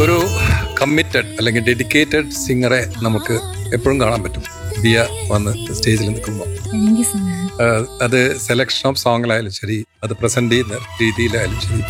ഒരു കമ്മിറ്റഡ് അല്ലെങ്കിൽ ഡെഡിക്കേറ്റഡ് സിംഗറെ നമുക്ക് എപ്പോഴും കാണാൻ പറ്റും ദിയ വന്ന് സ്റ്റേജിൽ നിൽക്കുമ്പോൾ താങ്ക് യു സോ മച്ച് അത് സെലക്ഷൻ ഓഫ് സോങ്ങിലായാലും ശരി അത് പ്രസന്റ് ചെയ്യുന്ന രീതിയിലായാലും ശരി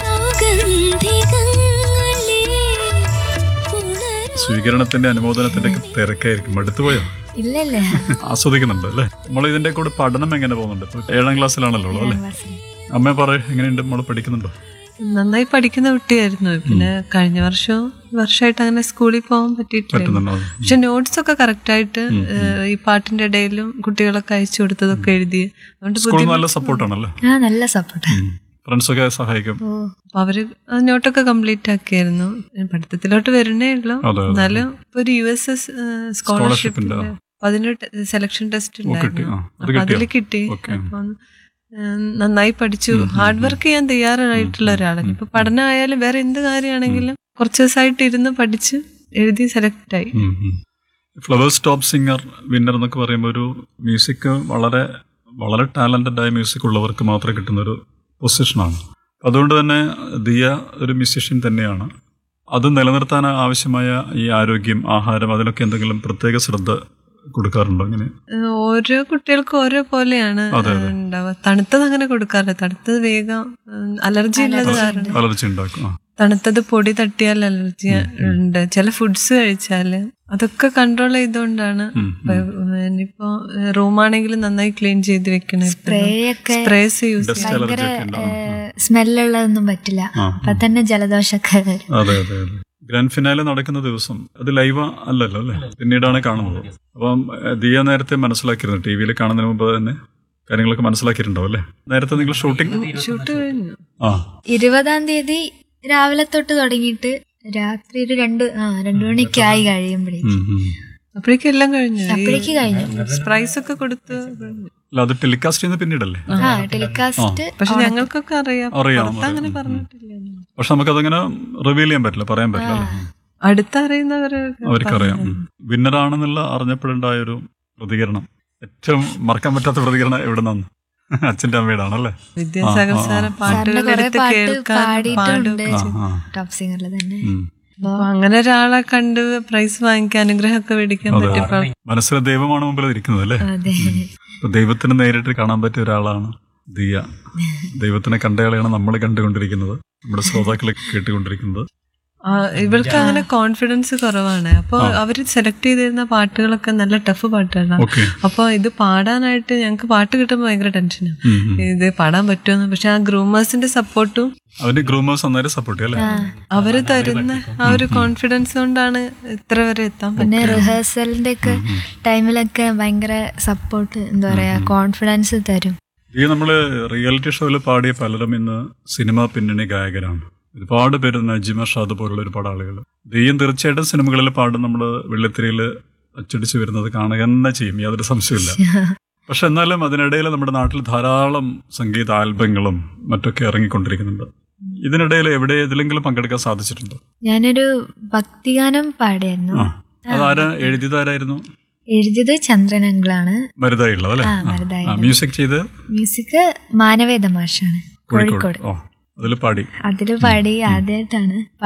സ്വീകരണത്തിന്റെ അനുമോദനത്തിന്റെ ഒക്കെ തിരക്കായിരിക്കും അടുത്തുപോയോ ഇല്ല ഇല്ല ആസ്വദിക്കുന്നുണ്ട് അല്ലേ നമ്മൾ ഇതിന്റെ കൂടെ പഠനം എങ്ങനെ പോകുന്നുണ്ട് ഇപ്പൊ ഏഴാം ക്ലാസ്സിലാണല്ലോ ഉള്ളത് അല്ലേ അമ്മ പറ എങ്ങനെയുണ്ട് നമ്മൾ പഠിക്കുന്നുണ്ടോ നന്നായി പഠിക്കുന്ന കുട്ടിയായിരുന്നു പിന്നെ കഴിഞ്ഞ വർഷവും വർഷമായിട്ട് അങ്ങനെ സ്കൂളിൽ പോകാൻ പറ്റിയിട്ടില്ല പറ്റുന്നുണ്ടോ പക്ഷെ നോട്ട്സ് ഒക്കെ കറക്റ്റ് ആയിട്ട് ഏഹ്, ഈ പാട്ടിന്റെ ഇടയിലും കുട്ടികളൊക്കെ അയച്ചു കൊടുത്തതൊക്കെ എഴുതി അതുകൊണ്ട് സ്കൂളിൽ നല്ല സപ്പോർട്ടാണല്ലേ ആ നല്ല സപ്പോർട്ടാ ഫ്രണ്ട്സൊക്കെ സഹായിക്കും ഓ അപ്പൊ അവര് ആ നോട്ടൊക്കെ കംപ്ലീറ്റ് ആക്കിയായിരുന്നു പഠിത്തത്തിലോട്ട് വരുന്നേ ഉള്ളൂ അതെ, അതെ. എന്നാലും ഇപ്പൊ ഒരു യു എസ് എസ് സ്കോളർഷിപ്പിന്റെ Scholarship അപ്പൊ അതിന് സെലക്ഷൻ ടെസ്റ്റ് കിട്ടി. ഉണ്ടായിരുന്നു ആ, അത് അപ്പൊ അതിൽ കിട്ടിയോ? കിട്ടി ഓക്കെ. അപ്പം ഏഹ്, നന്നായി പഠിച്ചു ഹാർഡ് വർക്ക് ചെയ്യാൻ തയ്യാറായിട്ടുള്ള ഒരാളാണ് ഇപ്പൊ പഠനമായാലും വേറെ എന്ത് കാര്യമാണെങ്കിലും കുറച്ച് ദിവസമായിട്ട് ഇരുന്ന് പഠിച്ച് എഴുതി സെലക്ട് ആയി ഫ്ലവേഴ്സ് ടോപ്പ് സിംഗർ വിന്നർ എന്നൊക്കെ പറയുമ്പോൾ ഒരു മ്യൂസിക് വളരെ വളരെ ടാലന്റഡ് ആയ മ്യൂസിക് ഉള്ളവർക്ക് മാത്രം കിട്ടുന്ന ഒരു പൊസിഷനാണ് അതുകൊണ്ട് തന്നെ ദിയ ഒരു മ്യൂസിഷ്യൻ തന്നെയാണ് അത് നിലനിർത്താൻ ആവശ്യമായ ഈ ആരോഗ്യം ആഹാരം അതിനൊക്കെ എന്തെങ്കിലും പ്രത്യേക ശ്രദ്ധ കൊടുക്കാറുണ്ടോ ഇങ്ങനെ ഏഹ്, ഓരോ കുട്ടികൾക്കും ഓരോ പോലെയാണ് അതെ, അതെ. ഉണ്ടാവുക തണുത്തത് അങ്ങനെ കൊടുക്കാറില്ല തണുത്തത് വേഗം അലർജി ഉള്ളത് കാരണം വളർച്ച ഉണ്ടാക്കും ആ തണുത്തത് പൊടി തട്ടിയാൽ അലർജി ഉണ്ട് ചില ഫുഡ്സ് കഴിച്ചാല് അതൊക്കെ കൺട്രോൾ ചെയ്തുകൊണ്ടാണ് ഉം, ഇപ്പൊ, ഇനിയിപ്പോ റൂമാണെങ്കിലും നന്നായി ക്ലീൻ ചെയ്ത് വെക്കണം സ്പ്രേ ഒക്കെ സ്പ്രേസ് യൂസ് ഡസ്റ്റ് അലർജി ഒക്കെ ഉണ്ടാവും സ്മെല്ലുള്ളതൊന്നും പറ്റില്ല ആ, അപ്പൊ തന്നെ ജലദോഷമൊക്കെ വരും അതെ അതെ അതെ ഗ്രാൻഡ് ഫിനാലെ നടക്കുന്ന ദിവസം അത് ലൈവ് അല്ലല്ലോ അല്ലേ പിന്നീടാണ് കാണുന്നത് അപ്പം ഏഹ്, ദിയ നേരത്തെ മനസ്സിലാക്കിയിരുന്നു ടി വിയിൽ കാണുന്നതിന് മുമ്പ് തന്നെ കാര്യങ്ങളൊക്കെ മനസ്സിലാക്കിയിട്ടുണ്ടാവും അല്ലേ നേരത്തെ നിങ്ങൾ ഷൂട്ടിംഗ് ഷൂട്ട് കഴിഞ്ഞു ആ ഇരുപതാം തീയതി രാവിലെ തൊട്ട് തുടങ്ങിയിട്ട് രാത്രി ഒരു രണ്ട് ആ രണ്ടു മണിക്ക് ആയി കഴിയുമ്പോഴേക്കും ഉം, ഉം. അപ്പോഴേക്കും എല്ലാം കഴിഞ്ഞു അപ്പോഴേക്ക് കഴിഞ്ഞു പ്രൈസ് ഒക്കെ കൊടുത്ത് കഴിഞ്ഞു. അല്ല അത് ടെലികാസ്റ്റ് ചെയ്യുന്ന പിന്നീടല്ലേ ആ ടെലികാസ്റ്റ് പക്ഷെ ഞങ്ങൾക്കൊക്കെ അറിയാം അറിയാം, പുറത്ത് അങ്ങനെ അറിയാം. പറഞ്ഞിട്ടില്ല പക്ഷെ നമുക്കതങ്ങനെ റിവീൽ ചെയ്യാൻ പറ്റില്ല പറയാൻ പറ്റില്ല അല്ലേ അടുത്തറിയുന്നവര് അവർക്കറിയാം വിന്നർ ആണെന്നുള്ള അറിഞ്ഞപ്പോഴുണ്ടായ ഒരു പ്രതികരണം ഏറ്റവും മറക്കാൻ പറ്റാത്ത പ്രതികരണം എവിടെ നിന്നാണ് അച്ഛന്റെ അമ്മയുടെ ആണല്ലേ വിദ്യാസാഗർ സാറ് സാറിന്റെ പാട്ടുകൾ കുറെ എടുത്ത് പാട്ട് കേൾക്കാൻ പാടും പാടിയിട്ടുണ്ട് ആ, ആ. ടോപ്പ് സിംഗറിൽ തന്നെ ഉം. അപ്പൊ അങ്ങനെ ഒരാളെ കണ്ട് പ്രൈസ് വാങ്ങിക്കാൻ അനുഗ്രഹമൊക്കെ മേടിക്കാൻ അതെ. പറ്റിയപ്പോ മനസ്സിലെ ദൈവമാണ് മുമ്പിൽ ഇരിക്കുന്നത് അല്ലേ അതെ അപ്പൊ ദൈവത്തിന് നേരിട്ട് കാണാൻ പറ്റിയ ഒരാളാണ് ദിയ ദൈവത്തിനെ കണ്ടയാളെയാണ് നമ്മൾ കണ്ടുകൊണ്ടിരിക്കുന്നത് നമ്മുടെ ശ്രോതാക്കളെ കേട്ടുകൊണ്ടിരിക്കുന്നത് ആ, ഇവൾക്ക് അങ്ങനെ കോൺഫിഡൻസ് കുറവാണ് അപ്പൊ അവര് സെലക്ട് ചെയ്തിരുന്ന പാട്ടുകളൊക്കെ നല്ല ടഫ് പാട്ടുകളാണ് ഓക്കെ അപ്പൊ ഇത് പാടാനായിട്ട് ഞങ്ങൾക്ക് പാട്ട് കിട്ടുമ്പോൾ ഭയങ്കര ടെൻഷനാണ് ഇത് പാടാൻ പറ്റുമെന്ന് പക്ഷെ ആ ഗ്രൂമേഴ്സിന്റെ സപ്പോർട്ടും അവന് ഗ്രൂമേഴ്സ് നന്നായിട്ട് സപ്പോർട്ട് ചെയ്യും അല്ലേ അവര് തരുന്ന ആ ഒരു കോൺഫിഡൻസ് കൊണ്ടാണ് ഇത്ര വരെ എത്താൻ പിന്നെ പറ്റുന്നത് റിഹേഴ്സലിന്റെ ഒക്കെ ടൈമിലൊക്കെ ഭയങ്കര സപ്പോർട്ട് എന്താ പറയാ കോൺഫിഡൻസ് തരും ഈ നമ്മള് റിയാലിറ്റി ഷോയിൽ പാടിയ പലരും ഇന്ന് സിനിമാ പിന്നണി ഗായകരാണ് ഒരുപാട് പേര് നജിമ ഷാദ് പോലുള്ള ഒരുപാട് ആളുകൾ ദെയ്യം തീർച്ചയായിട്ടും സിനിമകളിൽ പാടും നമ്മൾ വെള്ളിത്തിരയിൽ അച്ചടിച്ച് വരുന്നത് കാണുക തന്നെ ചെയ്യും യാതൊരു സംശയമില്ല പക്ഷെ എന്നാലും അതിനിടയിൽ നമ്മുടെ നാട്ടിൽ ധാരാളം സംഗീത ആൽബങ്ങളും മറ്റൊക്കെ ഇറങ്ങിക്കൊണ്ടിരിക്കുന്നുണ്ട് ഇതിനിടയിൽ എവിടെ ഏതിലെങ്കിലും പങ്കെടുക്കാൻ സാധിച്ചിട്ടുണ്ടോ ഞാനൊരു ഭക്തിഗാനം പാടിയായിരുന്നു ആ അതാരാ എഴുതിയതാരായിരുന്നു എഴുതിയത് ചന്ദ്രനങ്കിളാണ് മരുതായുള്ളത് അല്ലേ ആ മരുതായി മ്യൂസിക് ചെയ്ത് മ്യൂസിക് മാനവേദ മാഷാണ് കോഴിക്കോട് കോഴിക്കോട് ഓ അതിൽ പാടി അതില് പാടി ആദ്യമായിട്ടാണ്